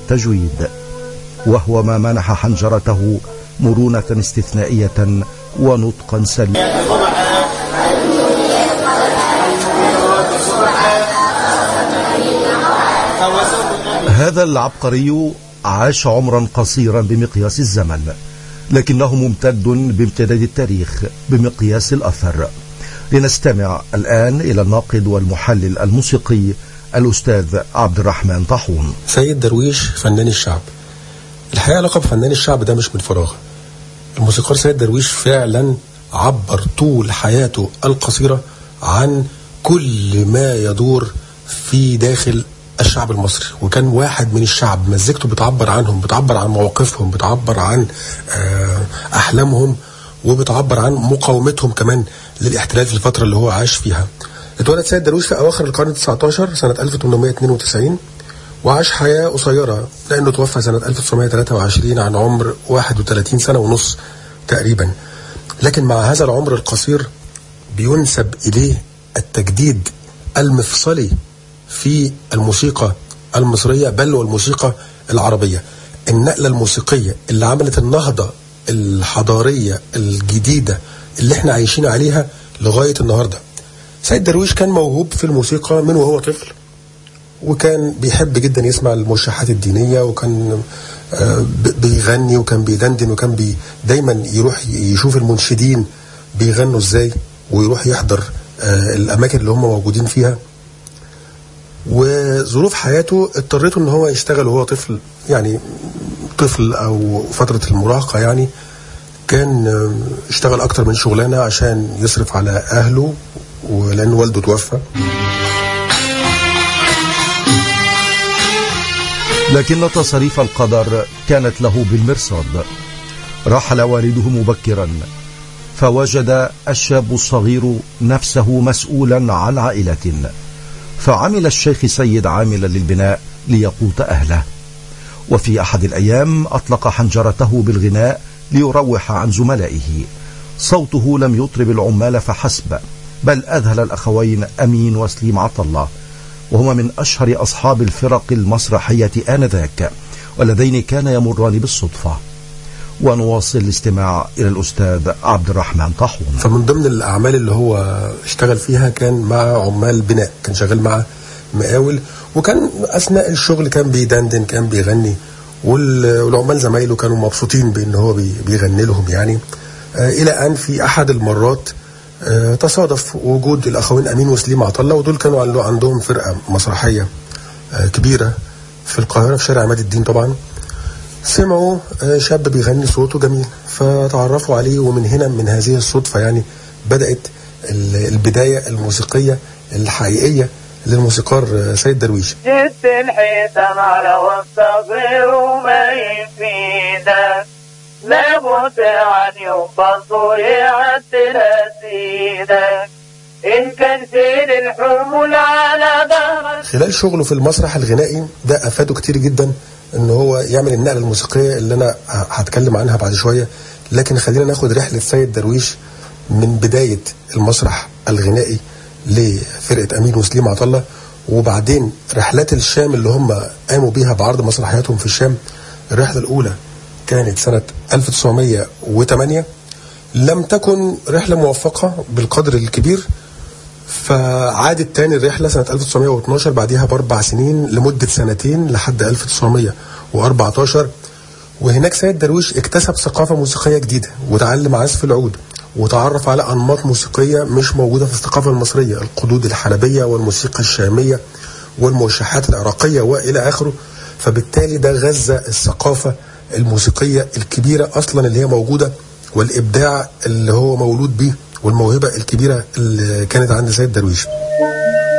التجويد وهو ما منح حنجرته مرونة استثنائية ونطقا سليما هذا العبقري عاش عمرا قصيرا بمقياس الزمن لكنه ممتد بامتداد التاريخ بمقياس الأثر لنستمع الآن إلى الناقد والمحلل الموسيقي الأستاذ عبد الرحمن طاحون سيد درويش فنان الشعب الحقيقة لقب فنان الشعب ده مش من فراغ الموسيقار سيد درويش فعلا عبر طول حياته القصيرة عن كل ما يدور في داخل الشعب المصري وكان واحد من الشعب مزيكته بتعبر عنهم بتعبر عن مواقفهم بتعبر عن أحلامهم وبتعبر عن مقاومتهم كمان للاحتلال في الفترة اللي هو عاش فيها اتولد سيد درويش في أواخر القرن 19 سنة 1892 وعاش حياة قصيرة لأنه توفى سنة 1923 عن عمر 31 سنة ونص تقريبا لكن مع هذا العمر القصير بينسب إليه التجديد المفصلي في الموسيقى المصرية بل والموسيقى العربية النقلة الموسيقية اللي عملت النهضة الحضارية الجديدة اللي احنا عايشين عليها لغاية النهاردة سيد درويش كان موهوب في الموسيقى من وهو طفل وكان بيحب جدا يسمع الموشحات الدينية وكان بيغني وكان بيدندن وكان بي دايما يروح يشوف المنشدين بيغنوا ازاي ويروح يحضر الأماكن اللي هم موجودين فيها وظروف حياته اضطريته ان هو يشتغل وهو طفل يعني طفل او فترة المراهقة يعني كان اشتغل اكتر من شغلانة عشان يصرف على اهله ولان والده توفى لكن تصريف القدر كانت له بالمرصاد رحل والده مبكرا فوجد الشاب الصغير نفسه مسؤولا عن عائلة فعمل الشيخ سيد عاملا للبناء ليقوت أهله وفي أحد الأيام أطلق حنجرته بالغناء ليروح عن زملائه صوته لم يطرب العمال فحسب بل أذهل الأخوين أمين وسليم عطلة وهما من أشهر أصحاب الفرق المسرحية آنذاك واللذين كان يمران بالصدفة ونواصل الاستماع إلى الأستاذ عبد الرحمن طاحون فمن ضمن الأعمال اللي هو اشتغل فيها كان مع عمال بناء كان شغال مع مقاول وكان أثناء الشغل كان بيدندن كان بيغني والعمال زمايله كانوا مبسوطين بأن هو بيغني لهم يعني إلى أن في أحد المرات تصادف وجود الأخوين أمين وسليم عطلة ودول كانوا عندهم فرقة مسرحية كبيرة في القاهرة في شارع عماد الدين طبعا سمعوا شاب بيغني صوته جميل فتعرفوا عليه ومن هنا من هذه الصدفة يعني بدأت البداية الموسيقية الحقيقية للموسيقار سيد درويش جدت الحيتم على والصغير وما يفيدك لابد أن يقص ويعدل سيدك إن كان سيد الحمل على ظهر خلال شغله في المسرح الغنائي ده أفاده كتير جدا ان هو يعمل النقله الموسيقيه اللي انا هتكلم عنها بعد شويه لكن خلينا ناخد رحله سيد درويش من بدايه المسرح الغنائي لفرقه امين وسليم عطله وبعدين رحلات الشام اللي هم قاموا بيها بعرض مسرحياتهم في الشام الرحله الاولى كانت سنه 1908 لم تكن رحله موفقه بالقدر الكبير فعادت تاني الرحلة سنة 1912 بعديها بأربع سنين لمدة سنتين لحد 1914 وهناك سيد درويش اكتسب ثقافة موسيقية جديدة وتعلم عزف العود وتعرف على أنماط موسيقية مش موجودة في الثقافة المصرية القدود الحلبية والموسيقى الشامية والموشحات العراقية وإلى آخره فبالتالي ده غذى الثقافة الموسيقية الكبيرة أصلا اللي هي موجودة والإبداع اللي هو مولود بيه والموهبة الكبيرة اللي كانت عند سيد درويش